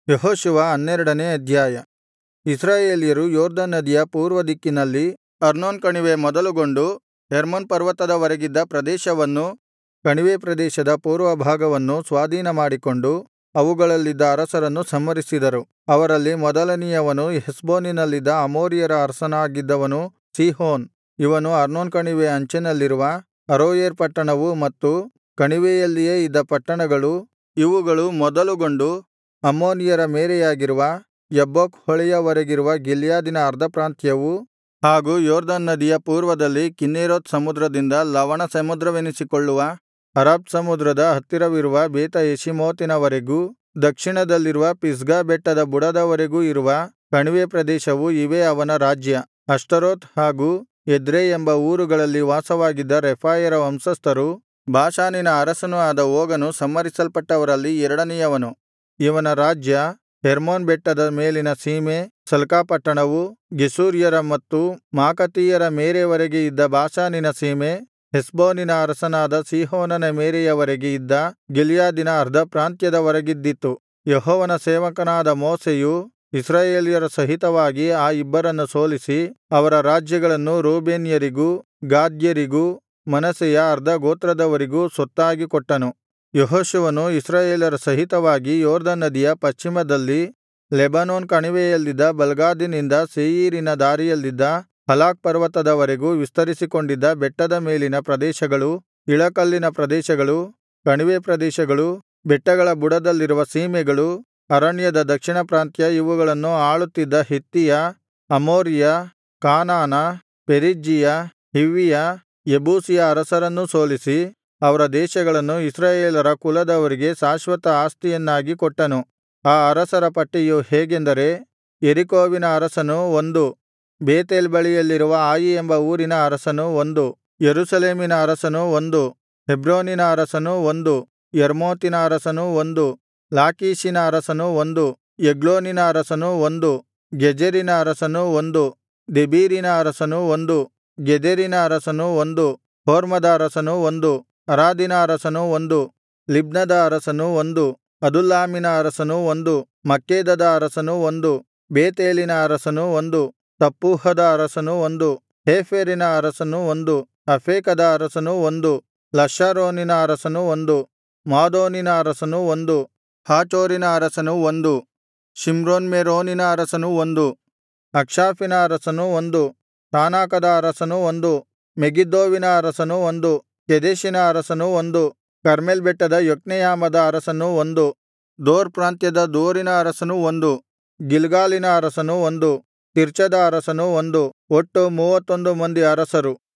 ಯೆಹೋಶುವ ಹನ್ನೆರಡನೇ ಅಧ್ಯಾಯ ಇಸ್ರಾಯೇಲ್ಯರು ಯೊರ್ದನ್ ನದಿಯ ಪೂರ್ವದಿಕ್ಕಿನಲ್ಲಿ ಅರ್ನೋನ್ ಕಣಿವೆ ಮೊದಲುಗೊಂಡು ಹೆರ್ಮೋನ್ ಪರ್ವತದವರೆಗಿದ್ದ ಪ್ರದೇಶವನ್ನೂ ಕಣಿವೆ ಪ್ರದೇಶದ ಪೂರ್ವಭಾಗವನ್ನೂ ಸ್ವಾಧೀನಮಾಡಿಕೊಂಡು ಅವುಗಳಲ್ಲಿದ್ದ ಅರಸರನ್ನು ಸಂಹರಿಸಿದರು ಅವರಲ್ಲಿ ಮೊದಲನೆಯವನು ಹೆಷ್ಬೋನಿನಲ್ಲಿದ್ದ ಅಮೋರಿಯರ ಅರಸನಾಗಿದ್ದವನು ಸೀಹೋನ್ ಇವನು ಅರ್ನೋನ್ ಕಣಿವೆಯ ಅಂಚಿನಲ್ಲಿರುವ ಅರೋಯೇರ್ ಪಟ್ಟಣವೂ ಮತ್ತು ಕಣಿವೆಯಲ್ಲಿಯೇ ಇದ್ದ ಪಟ್ಟಣಗಳೂ ಇವುಗಳು ಮೊದಲುಗೊಂಡು ಅಮ್ಮೋನಿಯರ ಮೇರೆಯಾಗಿರುವ ಯಬ್ಬೋಕ್ ಹೊಳೆಯವರೆಗಿರುವ ಗಿಲ್ಯಾದಿನ ಅರ್ಧ ಪ್ರಾಂತ್ಯವೂ ಹಾಗೂ ಯೊರ್ದನ್ ನದಿಯ ಪೂರ್ವದಲ್ಲಿ ಕಿನ್ನೆರೋತ್ ಸಮುದ್ರದಿಂದ ಲವಣ ಸಮುದ್ರವೆನಿಸಿಕೊಳ್ಳುವ ಅರಬ್ ಸಮುದ್ರದ ಹತ್ತಿರವಿರುವ ಬೇತ ಯೆಷೀಮೋತಿನವರೆಗೂ ದಕ್ಷಿಣದಲ್ಲಿರುವ ಪಿಸ್ಗಾ ಬೆಟ್ಟದ ಬುಡದವರೆಗೂ ಇರುವ ಕಣಿವೆ ಪ್ರದೇಶವು ಇವೇ ಅವನ ರಾಜ್ಯ ಅಷ್ಟರೋತ್ ಹಾಗೂ ಎದ್ರೈ ಎಂಬ ಊರುಗಳಲ್ಲಿ ವಾಸವಾಗಿದ್ದ ರೆಫಾಯರ ವಂಶಸ್ಥರು ಬಾಷಾನಿನ ಅರಸನೂ ಆದ ಓಗನು ಸಂಹರಿಸಲ್ಪಟ್ಟವರಲ್ಲಿ ಎರಡನೆಯವನು ಇವನ ರಾಜ್ಯ ಹೆರ್ಮೋನ್ ಬೆಟ್ಟದ ಮೇಲಿನ ಸೀಮೆ ಸಲ್ಕಾ ಪಟ್ಟಣವು ಗೆಷೂರ್ಯರ ಮತ್ತು ಮಾಕತೀಯರ ಮೇರೆಯವರೆಗೆ ಇದ್ದ ಬಾಷಾನಿನ ಸೀಮೆ ಹೆಷ್ಬೋನಿನ ಅರಸನಾದ ಸೀಹೋನನ ಮೇರೆಯವರೆಗೆ ಇದ್ದ ಗಿಲ್ಯಾದಿನ ಅರ್ಧ ಪ್ರಾಂತ್ಯದವರೆಗಿದ್ದಿತು ಯೆಹೋವನ ಸೇವಕನಾದ ಮೋಶೆಯು ಇಸ್ರಾಯೇಲ್ಯರ ಸಹಿತವಾಗಿ ಆ ಇಬ್ಬರನ್ನು ಸೋಲಿಸಿ ಅವರ ರಾಜ್ಯಗಳನ್ನು ರೂಬೇನ್ಯರಿಗೂ ಗಾದ್ಯರಿಗೂ ಮನಸ್ಸೆಯ ಅರ್ಧ ಗೋತ್ರದವರಿಗೂ ಸ್ವತ್ತಾಗಿ ಕೊಟ್ಟನು ಯೆಹೋಶುವನು ಇಸ್ರಾಯೇಲರ ಸಹಿತವಾಗಿ ಯೊರ್ದನ್ ನದಿಯ ಪಶ್ಚಿಮದಲ್ಲಿ ಲೆಬನೋನ್ ಕಣಿವೆಯಲ್ಲಿದ್ದ ಬಲ್ಗಾದಿನಿಂದ ಸೇಯೀರಿನ ದಾರಿಯಲ್ಲಿದ್ದ ಹಲಾಕ್ ಪರ್ವತದವರೆಗೂ ವಿಸ್ತರಿಸಿಕೊಂಡಿದ್ದ ಬೆಟ್ಟದ ಮೇಲಿನ ಪ್ರದೇಶಗಳು ಇಳಕಲ್ಲಿನ ಪ್ರದೇಶಗಳು ಕಣಿವೆ ಪ್ರದೇಶಗಳು ಬೆಟ್ಟಗಳ ಬುಡದಲ್ಲಿರುವ ಸೀಮೆಗಳು ಅರಣ್ಯದ ದಕ್ಷಿಣ ಪ್ರಾಂತ್ಯ ಇವುಗಳನ್ನು ಆಳುತ್ತಿದ್ದ ಹಿತ್ತಿಯ ಅಮೋರಿಯ ಕಾನಾನ ಪೆರಿಜ್ಜೀಯ ಹಿವ್ವಿಯ ಯೆಬೂಸಿಯ ಅರಸರನ್ನೂ ಸೋಲಿಸಿ ಅವರ ದೇಶಗಳನ್ನು ಇಸ್ರಾಯೇಲರ ಕುಲದವರಿಗೆ ಶಾಶ್ವತ ಆಸ್ತಿಯನ್ನಾಗಿ ಕೊಟ್ಟನು ಆ ಅರಸರ ಪಟ್ಟಿಯು ಹೇಗೆಂದರೆ ಯೆರಿಕೋವಿನ ಅರಸನು ಒಂದು ಬೇತೇಲ್ ಬಳಿಯಲ್ಲಿರುವ ಆಯಿ ಎಂಬ ಊರಿನ ಅರಸನು ಒಂದು ಯೆರೂಸಲೇಮಿನ ಅರಸನು ಒಂದು ಹೆಬ್ರೋನಿನ ಅರಸನು ಒಂದು ಯರ್ಮೂತಿನ ಅರಸನು ಒಂದು ಲಾಕೀಷಿನ ಅರಸನು ಒಂದು ಎಗ್ಲೋನಿನ ಅರಸನು ಒಂದು ಗೆಜೆರಿನ ಅರಸನು ಒಂದು ದೆಬೀರಿನ ಅರಸನು ಒಂದು ಗೆದೆರಿನ ಅರಸನು ಒಂದು ಹೊರ್ಮದ ಅರಸನು ಒಂದು ಅರಾದಿನ ಅರಸನು ಒಂದು ಲಿಬ್ನದ ಅರಸನು ಒಂದು ಅದುಲ್ಲಾಮಿನ ಅರಸನು ಒಂದು ಮಕ್ಕೇದದ ಅರಸನು ಒಂದು ಬೇತೇಲಿನ ಅರಸನು ಒಂದು ತಪ್ಪೂಹದ ಅರಸನು ಒಂದು ಹೇಫೆರಿನ ಅರಸನು ಒಂದು ಅಫೇಕದ ಅರಸನು ಒಂದು ಲಷ್ಟಾರೋನಿನ ಅರಸನು ಒಂದು ಮಾದೋನಿನ ಅರಸನು ಒಂದು ಹಾಚೋರಿನ ಅರಸನು ಒಂದು ಶಿಮ್ರೋನ್ಮೆರೋನಿನ ಅರಸನು ಒಂದು ಅಕ್ಷಾಫಿನ ಅರಸನು ಒಂದು ತಾನಾಕದ ಅರಸನು ಒಂದು ಮೆಗಿದ್ದೋವಿನ ಅರಸನು ಒಂದು ಕೆದೆಷಿನ ಅರಸನು ಒಂದು ಕರ್ಮೆಲ್ ಬೆಟ್ಟದ ಯೊಕ್ನೆಯಾಮದ ಅರಸನು ಒಂದು ದೋರ್ ಪ್ರಾಂತ್ಯದ ದೋರಿನ ಅರಸನು ಒಂದು ಗಿಲ್ಗಾಲಿನ ಅರಸನು ಒಂದು ತಿರ್ಚದ ಅರಸನು ಒಂದು ಒಟ್ಟು ಮೂವತ್ತೊಂದು ಮಂದಿ ಅರಸರು